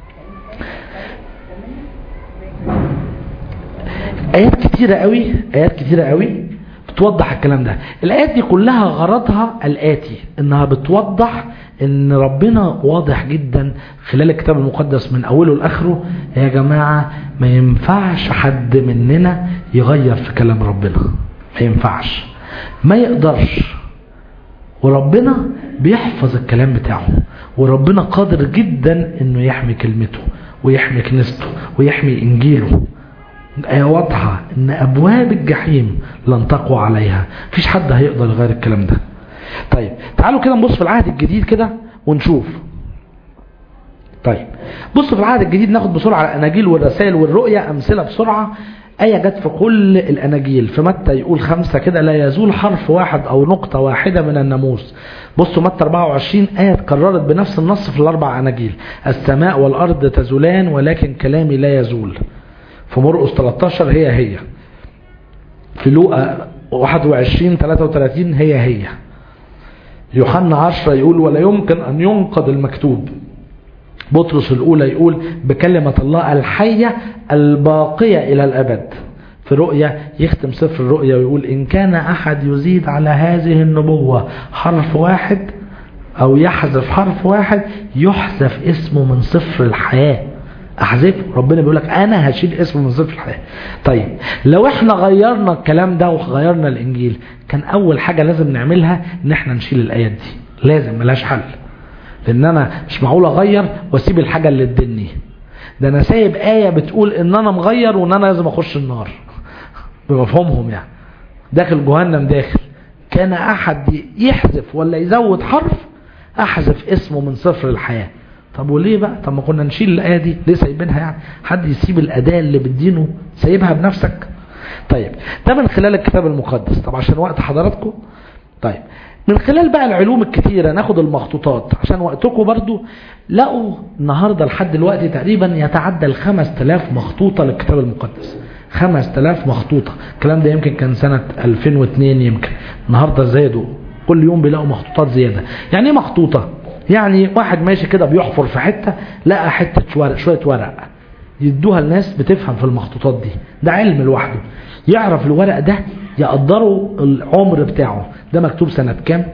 آيات كتيرة قوي آيات كتيرة قوي بتوضح الكلام ده الآيات دي كلها غرضها الآتي إنها بتوضح إن ربنا واضح جدا خلال الكتاب المقدس من أوله لآخره يا جماعة ما ينفعش حد مننا يغير في كلام ربنا ما ينفعش ما يقدرش وربنا بيحفظ الكلام بتاعه وربنا قادر جدا انه يحمي كلمته ويحمي كنيسته ويحمي انجيله آية واضحة ان ابواب الجحيم لن تقوى عليها مفيش حد هيقدر يغير الكلام ده طيب تعالوا كده نبص في العهد الجديد كده ونشوف طيب بص في العهد الجديد ناخد بسرعة الاناجيل والرسائل والرؤية امثلة بسرعة آية جت في كل الأناجيل في متى يقول خمسة كده لا يزول حرف واحد أو نقطة واحدة من الناموس بصوا متى 24 آية اتكررت بنفس النص في الأربع أناجيل السماء والأرض تزولان ولكن كلامي لا يزول في مرقس 13 هي هي في لوقا 21 33 هي هي يوحنا 10 يقول ولا يمكن أن ينقض المكتوب بطرس الأولى يقول بكلمة الله الحية الباقية إلى الأبد في رؤية يختم سفر الرؤية ويقول إن كان أحد يزيد على هذه النبوة حرف واحد أو يحذف حرف واحد يحذف اسمه من سفر الحياة أحذفه ربنا بيقول لك أنا هشيل اسمه من سفر الحياة طيب لو احنا غيرنا الكلام ده وغيرنا الإنجيل كان أول حاجة لازم نعملها إن احنا نشيل الآيات دي لازم ملاش حل لان انا مش معقول اغير واسيب الحاجه اللي تدني ده انا سايب ايه بتقول ان انا مغير وان انا لازم اخش النار بمفهومهم يعني داخل جهنم داخل كان احد يحذف ولا يزود حرف احذف اسمه من سفر الحياه طب وليه بقى طب ما كنا نشيل الايه دي ليه سايبينها يعني حد يسيب الاداه اللي بتدينه سايبها بنفسك طيب ده من خلال الكتاب المقدس طب عشان وقت حضراتكم طيب من خلال بقى العلوم الكتيرة ناخد المخطوطات عشان وقتكم برضو لقوا النهاردة لحد دلوقتي تقريبا يتعدى الخمس تلاف مخطوطة للكتاب المقدس خمس تلاف مخطوطة الكلام ده يمكن كان سنة 2002 يمكن النهاردة زادوا كل يوم بيلاقوا مخطوطات زيادة يعني ايه مخطوطة يعني واحد ماشي كده بيحفر في حتة لقى حتة ورق شوية ورق يدوها الناس بتفهم في المخطوطات دي ده علم لوحده يعرف الورق ده يقدروا العمر بتاعه ده مكتوب سنة كام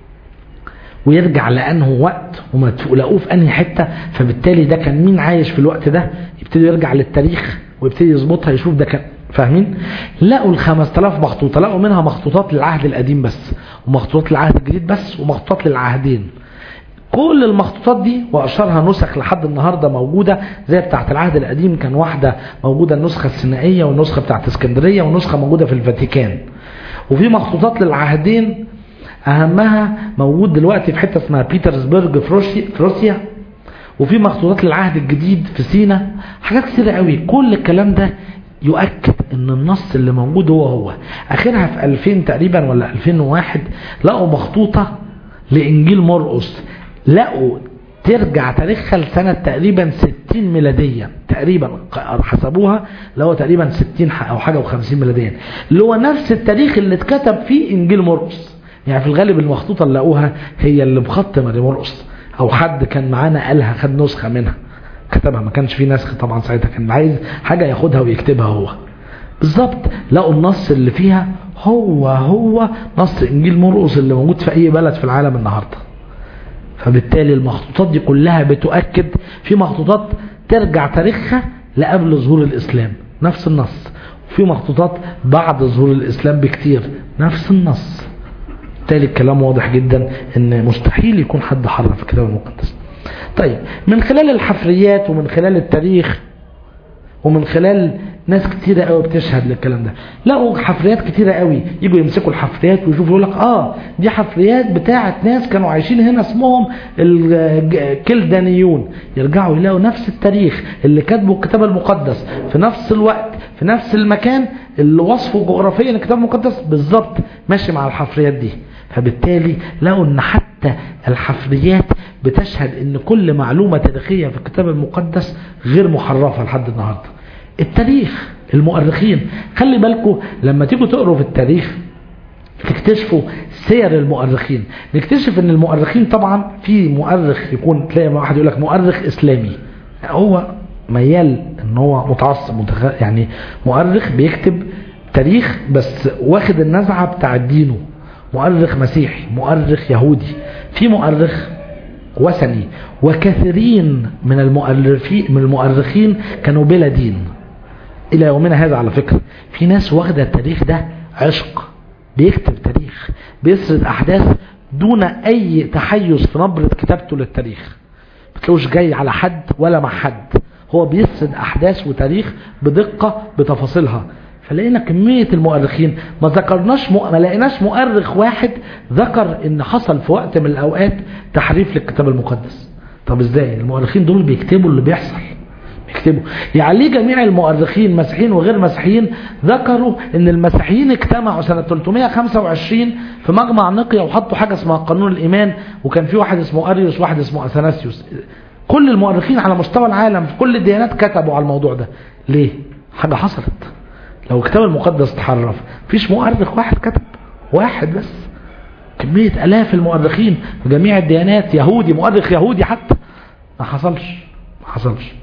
ويرجع لأنه وقت وما تلاقوه في أنهي حتة فبالتالي ده كان مين عايش في الوقت ده يبتدي يرجع للتاريخ ويبتدي يظبطها يشوف ده كان فاهمين لقوا ال 5000 مخطوطة لقوا منها مخطوطات للعهد القديم بس ومخطوطات للعهد الجديد بس ومخطوطات للعهدين كل المخطوطات دي واشهرها نسخ لحد النهارده موجوده زي بتاعه العهد القديم كان واحده موجوده النسخه السينائيه والنسخه بتاعه اسكندريه ونسخه موجوده في الفاتيكان وفي مخطوطات للعهدين اهمها موجود دلوقتي في حته اسمها بيترسبرج في روسيا في روسيا وفي مخطوطات للعهد الجديد في سينا حاجات كتير قوي كل الكلام ده يؤكد ان النص اللي موجود هو هو اخرها في 2000 تقريبا ولا 2001 لقوا مخطوطه لانجيل مرقس لقوا ترجع تاريخها لسنة تقريبا 60 ميلاديا تقريبا حسبوها اللي هو تقريبا 60 او حاجة و50 ميلاديا اللي هو نفس التاريخ اللي اتكتب فيه انجيل مرقس يعني في الغالب المخطوطة اللي لقوها هي اللي بخط ماري مرقس او حد كان معانا قالها خد نسخة منها كتبها ما كانش في نسخ طبعا ساعتها كان عايز حاجة ياخدها ويكتبها هو بالظبط لقوا النص اللي فيها هو هو نص انجيل مرقس اللي موجود في اي بلد في العالم النهارده فبالتالي المخطوطات دي كلها بتؤكد في مخطوطات ترجع تاريخها لقبل ظهور الإسلام نفس النص وفي مخطوطات بعد ظهور الإسلام بكتير نفس النص بالتالي الكلام واضح جدا ان مستحيل يكون حد حرف الكتاب المقدس طيب من خلال الحفريات ومن خلال التاريخ ومن خلال ناس كتيرة قوي بتشهد للكلام ده لقوا حفريات كتيرة قوي يجوا يمسكوا الحفريات ويشوفوا يقول لك اه دي حفريات بتاعة ناس كانوا عايشين هنا اسمهم الكلدانيون يرجعوا يلاقوا نفس التاريخ اللي كاتبه الكتاب المقدس في نفس الوقت في نفس المكان اللي وصفه جغرافيا الكتاب المقدس بالظبط ماشي مع الحفريات دي فبالتالي لقوا ان حتى الحفريات بتشهد ان كل معلومة تاريخية في الكتاب المقدس غير محرفة لحد النهاردة التاريخ المؤرخين خلي بالكم لما تيجوا تقروا في التاريخ تكتشفوا سير المؤرخين نكتشف ان المؤرخين طبعا في مؤرخ يكون تلاقي واحد يقول لك مؤرخ اسلامي هو ميال ان هو متعصب متخ... يعني مؤرخ بيكتب تاريخ بس واخد النزعة بتاع دينه مؤرخ مسيحي مؤرخ يهودي في مؤرخ وثني وكثيرين من المؤرخين من المؤرخين كانوا بلا دين الى يومنا هذا على فكرة في ناس واخدة التاريخ ده عشق بيكتب تاريخ بيسرد احداث دون اي تحيز في نبرة كتابته للتاريخ بتلوش جاي على حد ولا مع حد هو بيسرد احداث وتاريخ بدقة بتفاصيلها فلقينا كمية المؤرخين ما ذكرناش م... ما لقيناش مؤرخ واحد ذكر ان حصل في وقت من الاوقات تحريف للكتاب المقدس طب ازاي المؤرخين دول بيكتبوا اللي بيحصل بيكتبوا يعني ليه جميع المؤرخين مسيحيين وغير مسيحيين ذكروا ان المسيحيين اجتمعوا سنة 325 في مجمع نقيا وحطوا حاجة اسمها قانون الايمان وكان في واحد اسمه اريوس واحد اسمه اثناسيوس كل المؤرخين على مستوى العالم في كل الديانات كتبوا على الموضوع ده ليه حاجة حصلت لو الكتاب المقدس تحرف فيش مؤرخ واحد كتب واحد بس كمية الاف المؤرخين في جميع الديانات يهودي مؤرخ يهودي حتى ما حصلش ما حصلش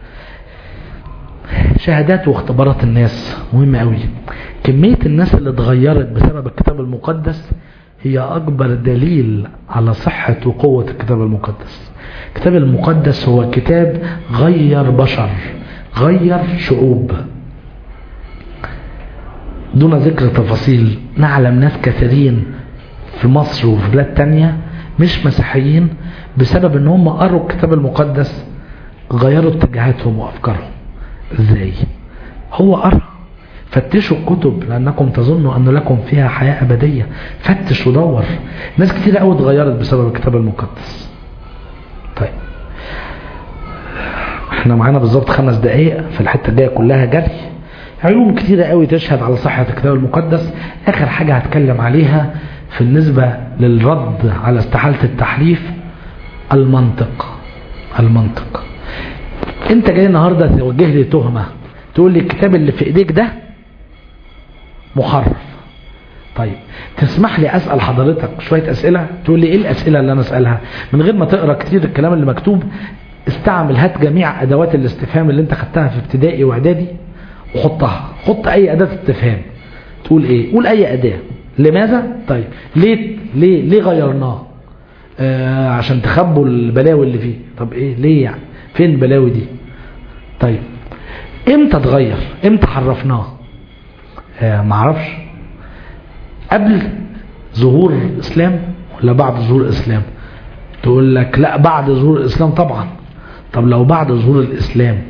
شهادات واختبارات الناس مهمة قوي كمية الناس اللي اتغيرت بسبب الكتاب المقدس هي اكبر دليل على صحة وقوة الكتاب المقدس الكتاب المقدس هو كتاب غير بشر غير شعوب دون ذكر تفاصيل نعلم ناس كثيرين في مصر وفي بلاد تانية مش مسيحيين بسبب ان هم قروا الكتاب المقدس غيروا اتجاهاتهم وافكارهم ازاي هو قرا فتشوا الكتب لانكم تظنوا ان لكم فيها حياة ابدية فتش ودور ناس كتير قوي اتغيرت بسبب الكتاب المقدس طيب احنا معانا بالظبط خمس دقايق في الحتة الجاية كلها جري علوم كتيرة قوي تشهد على صحة الكتاب المقدس اخر حاجة هتكلم عليها في النسبة للرد على استحالة التحريف المنطق المنطق انت جاي النهاردة توجه لي تهمة تقول لي الكتاب اللي في ايديك ده محرف طيب تسمح لي اسأل حضرتك شوية اسئلة تقول لي ايه الاسئلة اللي انا اسألها من غير ما تقرأ كتير الكلام اللي مكتوب استعمل هات جميع ادوات الاستفهام اللي انت خدتها في ابتدائي واعدادي وحطها حط اي اداة استفهام تقول ايه قول اي اداة لماذا طيب ليه ليه ليه غيرناه آه عشان تخبوا البلاوي اللي فيه طب ايه ليه يعني فين البلاوي دي طيب امتى اتغير امتى حرفناه آه معرفش قبل ظهور الاسلام ولا بعد ظهور الاسلام تقول لك لا بعد ظهور الاسلام طبعا طب لو بعد ظهور الاسلام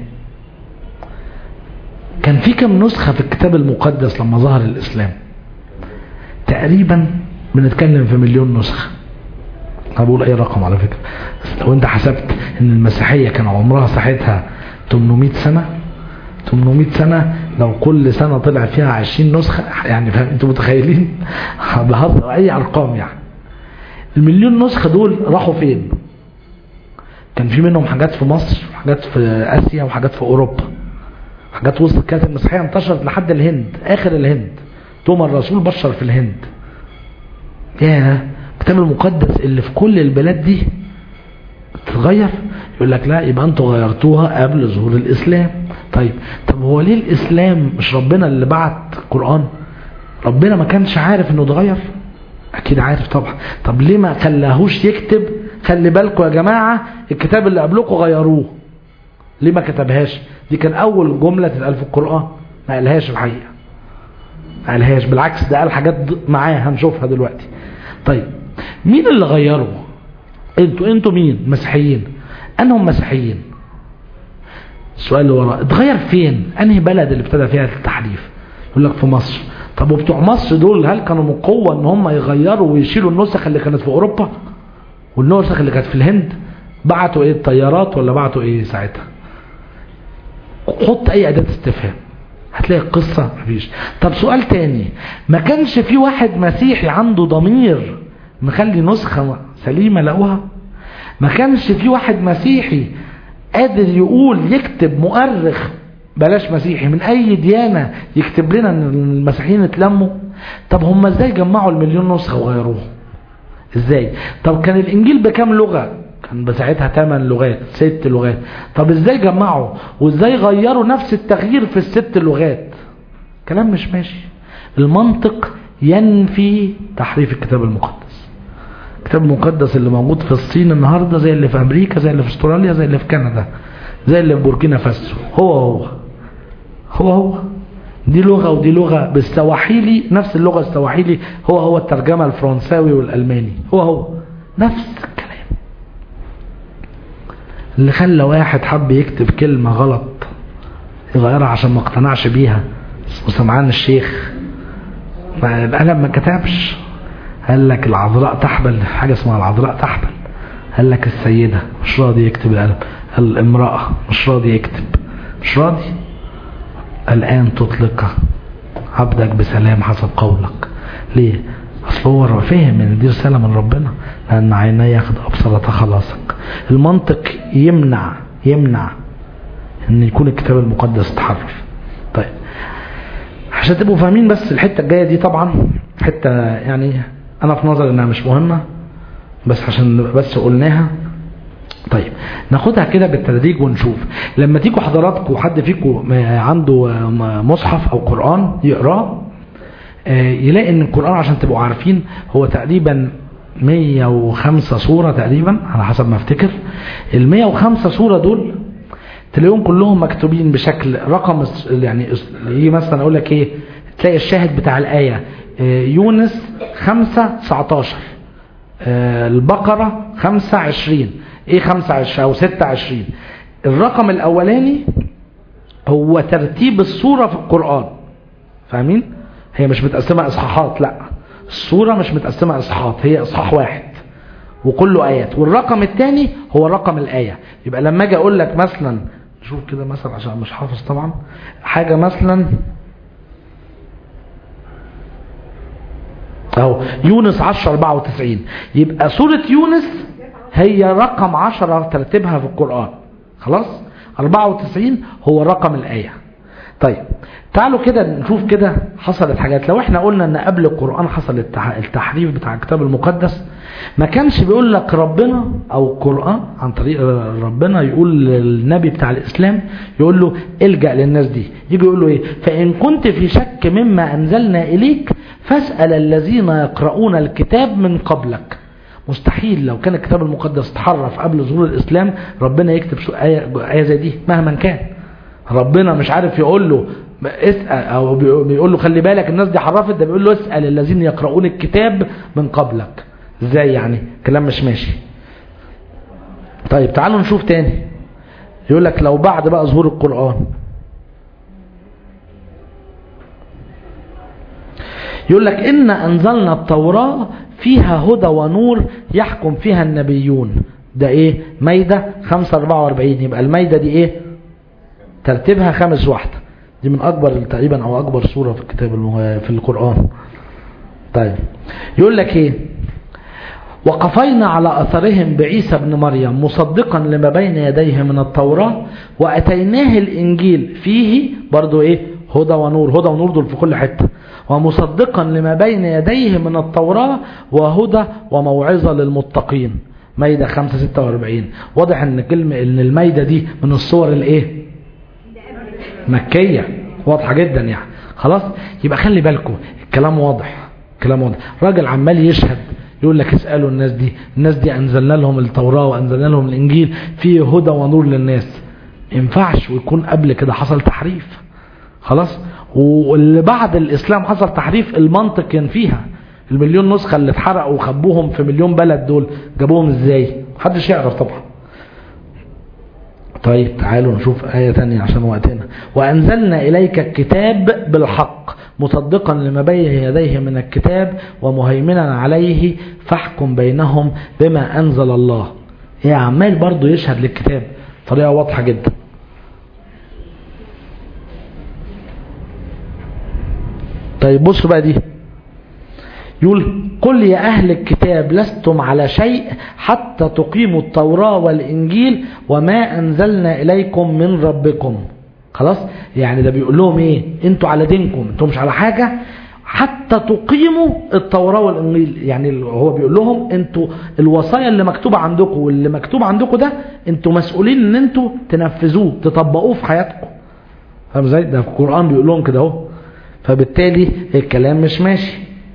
كان في كم نسخة في الكتاب المقدس لما ظهر الاسلام تقريبا بنتكلم في مليون نسخة انا بقول اي رقم على فكرة بس لو انت حسبت ان المسيحية كان عمرها ساعتها 800 سنة 800 سنة لو كل سنة طلع فيها 20 نسخة يعني فاهم انتوا متخيلين بهزر اي ارقام يعني المليون نسخة دول راحوا فين كان في منهم حاجات في مصر وحاجات في اسيا وحاجات في اوروبا حاجات وسط كانت المسيحية انتشرت لحد الهند اخر الهند توما الرسول بشر في الهند يا الكتاب المقدس اللي في كل البلاد دي تتغير يقول لك لا يبقى انتوا غيرتوها قبل ظهور الاسلام طيب طب هو ليه الاسلام مش ربنا اللي بعت القرآن ربنا ما كانش عارف انه اتغير اكيد عارف طبعا طب ليه ما خلاهوش يكتب خلي بالكم يا جماعة الكتاب اللي قبلكم غيروه ليه ما كتبهاش دي كان اول جملة تتقال في القرآن ما قالهاش الحقيقة ما قالهاش بالعكس ده قال حاجات معاه هنشوفها دلوقتي طيب مين اللي غيره انتوا انتوا مين مسيحيين انهم مسيحيين السؤال اللي وراه اتغير فين انهي بلد اللي ابتدى فيها التحريف يقول لك في مصر طب وبتوع مصر دول هل كانوا من قوه ان هم يغيروا ويشيلوا النسخ اللي كانت في اوروبا والنسخ اللي كانت في الهند بعتوا ايه الطيارات ولا بعتوا ايه ساعتها حط اي اداه استفهام هتلاقي القصة مفيش طب سؤال تاني ما كانش في واحد مسيحي عنده ضمير مخلي نسخة سليمة لقوها ما كانش في واحد مسيحي قادر يقول يكتب مؤرخ بلاش مسيحي من اي ديانة يكتب لنا ان المسيحيين اتلموا طب هم ازاي جمعوا المليون نسخة وغيروه ازاي طب كان الانجيل بكام لغة كان بساعتها 8 لغات ست لغات طب ازاي جمعوا وازاي غيروا نفس التغيير في الست لغات كلام مش ماشي المنطق ينفي تحريف الكتاب المقدس الكتاب المقدس اللي موجود في الصين النهاردة زي اللي في امريكا زي اللي في استراليا زي اللي في كندا زي اللي في بوركينا فاسو هو هو هو هو دي لغة ودي لغة بالسواحيلي نفس اللغة السواحيلي هو هو الترجمة الفرنساوي والألماني هو هو نفس الكلام اللي خلى واحد حب يكتب كلمة غلط يغيرها عشان ما اقتنعش بيها وسمعان الشيخ القلم ما كتبش قال لك العذراء تحبل حاجة اسمها العذراء تحبل قال لك السيدة مش راضي يكتب القلم الامرأة مش راضي يكتب مش راضي الآن تطلق عبدك بسلام حسب قولك ليه اصل هو فهم ان دي رسالة من ربنا لان عيني ياخد ابصرة خلاصك المنطق يمنع يمنع ان يكون الكتاب المقدس تحرف طيب عشان تبقوا فاهمين بس الحتة الجاية دي طبعا حتة يعني انا في نظري انها مش مهمة بس عشان بس قلناها طيب ناخدها كده بالتدريج ونشوف لما تيجوا حضراتكم حد فيكم عنده مصحف او قرآن يقراه يلاقي ان القرآن عشان تبقوا عارفين هو تقريبا 105 سورة تقريبا على حسب ما افتكر ال 105 سورة دول تلاقيهم كلهم مكتوبين بشكل رقم يعني يجي مثلا اقول لك ايه تلاقي الشاهد بتاع الآية يونس 5 19 البقرة 25 ايه 25 او 26 الرقم الاولاني هو ترتيب السورة في القرآن فاهمين هي مش متقسمة اصحاحات لا السورة مش متقسمة اصحاحات هي اصحاح واحد وكله ايات والرقم الثاني هو رقم الايه يبقى لما اجي اقول لك مثلا شوف كده مثلا عشان مش حافظ طبعا حاجه مثلا اهو يونس 10 94 يبقى سوره يونس هي رقم 10 ترتيبها في القران خلاص 94 هو رقم الايه طيب تعالوا كده نشوف كده حصلت حاجات لو احنا قلنا ان قبل القرآن حصل التحريف بتاع الكتاب المقدس ما كانش بيقول لك ربنا او القرآن عن طريق ربنا يقول للنبي بتاع الاسلام يقول له الجأ للناس دي يجي يقول له ايه فان كنت في شك مما انزلنا اليك فاسأل الذين يقرؤون الكتاب من قبلك مستحيل لو كان الكتاب المقدس تحرف قبل ظهور الاسلام ربنا يكتب آية, آية زي دي مهما كان ربنا مش عارف يقول له اسأل او بيقول له خلي بالك الناس دي حرفت ده بيقول له اسأل الذين يقرؤون الكتاب من قبلك ازاي يعني كلام مش ماشي طيب تعالوا نشوف تاني يقول لك لو بعد بقى ظهور القرآن يقول لك إن أنزلنا التوراة فيها هدى ونور يحكم فيها النبيون ده ايه مايدة 544 يبقى المايدة دي ايه ترتيبها خامس واحدة دي من أكبر تقريبا أو أكبر سورة في الكتاب في القرآن طيب يقول لك إيه وقفينا على أثرهم بعيسى بن مريم مصدقا لما بين يديه من التوراة وأتيناه الإنجيل فيه برضو إيه هدى ونور هدى ونور دول في كل حتة ومصدقا لما بين يديه من التوراة وهدى وموعظة للمتقين مايدة 546 واضح ان كلمة ان المايدة دي من الصور الايه مكية واضحة جدا يعني خلاص يبقى خلي بالكم الكلام واضح الكلام واضح راجل عمال يشهد يقول لك اسألوا الناس دي الناس دي أنزلنا لهم التوراة وأنزلنا لهم الإنجيل فيه هدى ونور للناس ينفعش ويكون قبل كده حصل تحريف خلاص واللي بعد الإسلام حصل تحريف المنطق ينفيها المليون نسخة اللي اتحرقوا وخبوهم في مليون بلد دول جابوهم ازاي محدش يعرف طبعا طيب تعالوا نشوف آية تانية عشان وقتنا وأنزلنا إليك الكتاب بالحق مصدقا لما بين يديه من الكتاب ومهيمنا عليه فاحكم بينهم بما أنزل الله يا عمال برضو يشهد للكتاب طريقة واضحة جدا طيب بصوا بقى دي يقول قل يا أهل الكتاب لستم على شيء حتى تقيموا التوراة والإنجيل وما أنزلنا إليكم من ربكم خلاص يعني ده بيقول لهم ايه انتوا على دينكم انتوا مش على حاجة حتى تقيموا التوراة والإنجيل يعني هو بيقول لهم انتوا الوصايا اللي مكتوبة عندكم واللي مكتوب عندكم ده انتوا مسؤولين ان انتوا تنفذوه تطبقوه في حياتكم فاهم ازاي ده في القرآن بيقول لهم كده اهو فبالتالي الكلام مش ماشي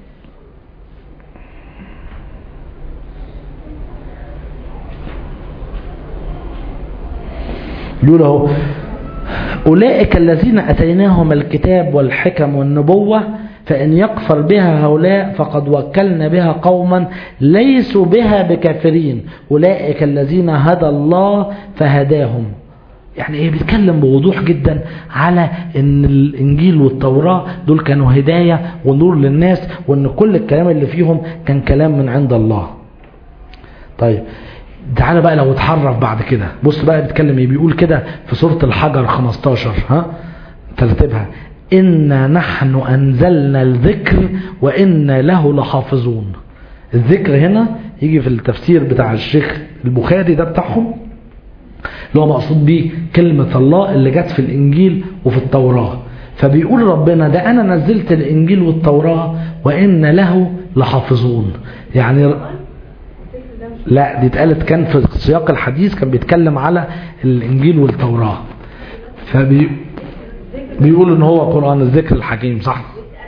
يقول اهو أولئك الذين أتيناهم الكتاب والحكم والنبوة فإن يكفر بها هؤلاء فقد وكلنا بها قوما ليسوا بها بكافرين أولئك الذين هدى الله فهداهم يعني ايه بيتكلم بوضوح جدا على ان الانجيل والتوراة دول كانوا هداية ونور للناس وان كل الكلام اللي فيهم كان كلام من عند الله طيب تعالى بقى لو اتحرف بعد كده بص بقى بيتكلم ايه بيقول كده في سورة الحجر 15 ها ترتيبها إنا نحن أنزلنا الذكر وإنا له لحافظون الذكر هنا يجي في التفسير بتاع الشيخ البخاري ده بتاعهم اللي هو مقصود بيه كلمة الله اللي جت في الإنجيل وفي التوراة فبيقول ربنا ده أنا نزلت الإنجيل والتوراة وإن له لحافظون يعني لا دي اتقالت كان في سياق الحديث كان بيتكلم على الإنجيل والتوراة فبي بيقول ان هو قرآن الذكر الحكيم صح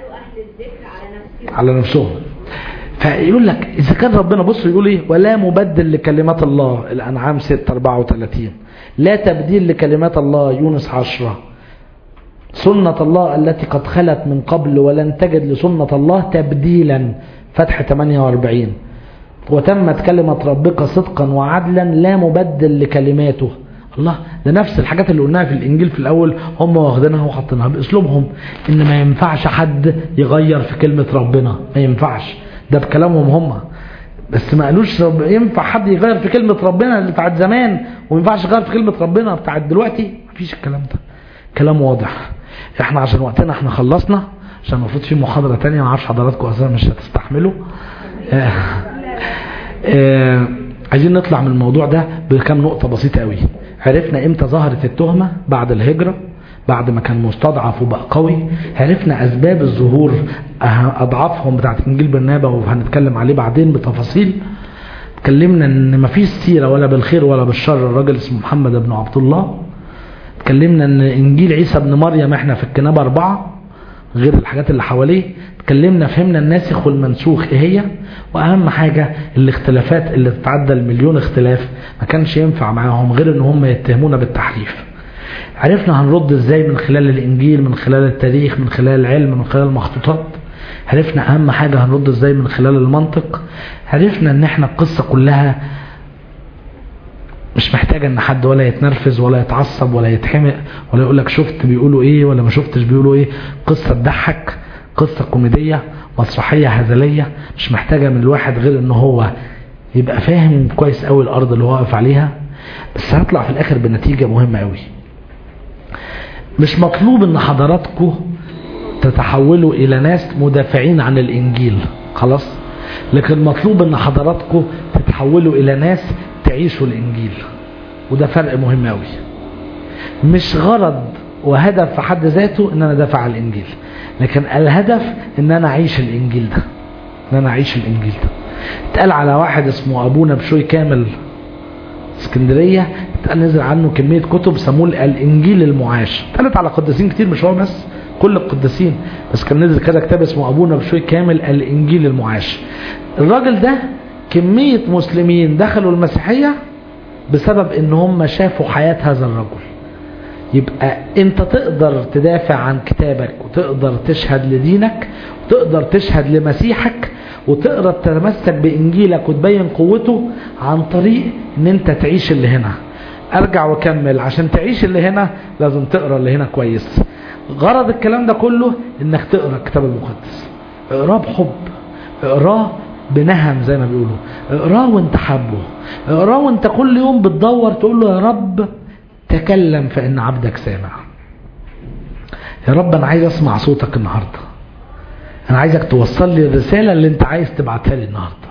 على نفسهم فيقول لك إذا كان ربنا بص يقول إيه ولا مبدل لكلمات الله الأنعام 6 34 لا تبديل لكلمات الله يونس 10 سنة الله التي قد خلت من قبل ولن تجد لسنة الله تبديلا فتح 48 وتمت كلمة ربك صدقا وعدلا لا مبدل لكلماته الله ده نفس الحاجات اللي قلناها في الإنجيل في الأول هم واخدينها وحاطينها بأسلوبهم إن ما ينفعش حد يغير في كلمة ربنا ما ينفعش ده بكلامهم هم بس ما قالوش رب... ينفع حد يغير في كلمة ربنا اللي بتاعت زمان وما ينفعش يغير في كلمة ربنا بتاعت دلوقتي مفيش الكلام ده كلام واضح احنا عشان وقتنا احنا خلصنا عشان المفروض في محاضرة تانية ما اعرفش حضراتكم اصلا مش هتستحملوا اه اه عايزين نطلع من الموضوع ده بكام نقطة بسيطة قوي عرفنا امتى ظهرت التهمة بعد الهجرة بعد ما كان مستضعف وبقى قوي عرفنا اسباب الظهور اضعافهم بتاعت انجيل برنابا وهنتكلم عليه بعدين بتفاصيل اتكلمنا ان مفيش سيرة ولا بالخير ولا بالشر الراجل اسمه محمد بن عبد الله اتكلمنا ان انجيل عيسى ابن مريم احنا في الكنابة اربعة غير الحاجات اللي حواليه اتكلمنا فهمنا الناسخ والمنسوخ ايه هي واهم حاجة الاختلافات اللي تتعدى المليون اختلاف ما كانش ينفع معاهم غير ان هم يتهمونا بالتحريف عرفنا هنرد ازاي من خلال الانجيل من خلال التاريخ من خلال العلم من خلال المخطوطات عرفنا اهم حاجة هنرد ازاي من خلال المنطق عرفنا ان احنا القصة كلها مش محتاجة ان حد ولا يتنرفز ولا يتعصب ولا يتحمق ولا يقول لك شفت بيقولوا ايه ولا ما شفتش بيقولوا ايه قصة تضحك قصة كوميدية مسرحية هزلية مش محتاجة من الواحد غير ان هو يبقى فاهم كويس قوي الارض اللي هو واقف عليها بس هطلع في الاخر بنتيجة مهمة قوي مش مطلوب ان حضراتكم تتحولوا الى ناس مدافعين عن الانجيل خلاص لكن مطلوب ان حضراتكم تتحولوا الى ناس تعيشوا الانجيل وده فرق مهم قوي مش غرض وهدف في حد ذاته ان انا دافع عن الانجيل لكن الهدف ان انا اعيش الانجيل ده ان انا اعيش الانجيل ده اتقال على واحد اسمه ابونا بشوي كامل اسكندرية اتقال نزل عنه كمية كتب سموه الانجيل المعاش اتقالت على قداسين كتير مش هو بس كل القداسين بس كان نزل كذا كتاب اسمه ابونا بشوي كامل الانجيل المعاش الراجل ده كمية مسلمين دخلوا المسيحية بسبب ان هم شافوا حياة هذا الرجل يبقى انت تقدر تدافع عن كتابك وتقدر تشهد لدينك وتقدر تشهد لمسيحك وتقدر تتمسك بانجيلك وتبين قوته عن طريق ان انت تعيش اللي هنا ارجع واكمل عشان تعيش اللي هنا لازم تقرا اللي هنا كويس غرض الكلام ده كله انك تقرا الكتاب المقدس اقراه بحب اقراه بنهم زي ما بيقولوا اقراه وانت حبه اقراه وانت كل يوم بتدور تقول له يا رب تكلم فان عبدك سامع يا رب انا عايز اسمع صوتك النهارده انا عايزك توصل لي الرساله اللي انت عايز تبعتها لي النهارده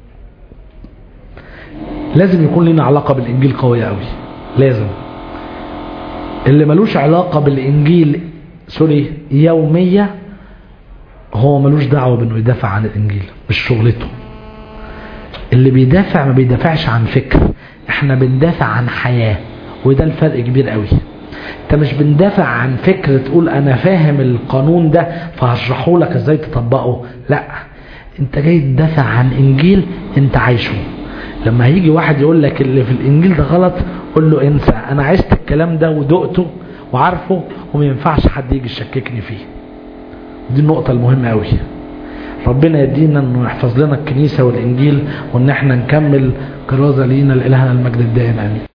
لازم يكون لنا علاقه بالانجيل قويه قوي لازم اللي ملوش علاقه بالانجيل سوري يوميه هو ملوش دعوه بانه يدافع عن الانجيل مش شغلته اللي بيدافع ما بيدافعش عن فكر احنا بندافع عن حياه وده الفرق كبير قوي انت مش بندافع عن فكر تقول انا فاهم القانون ده فهشرحه لك ازاي تطبقه لا انت جاي تدافع عن انجيل انت عايشه لما هيجي واحد يقول لك اللي في الانجيل ده غلط قول له انسى انا عشت الكلام ده ودقته وعارفه وما ينفعش حد يجي يشككني فيه دي النقطة المهمة قوي ربنا يدينا انه يحفظ لنا الكنيسة والانجيل وان احنا نكمل كرازة لينا لإلهنا المجد الدائم امين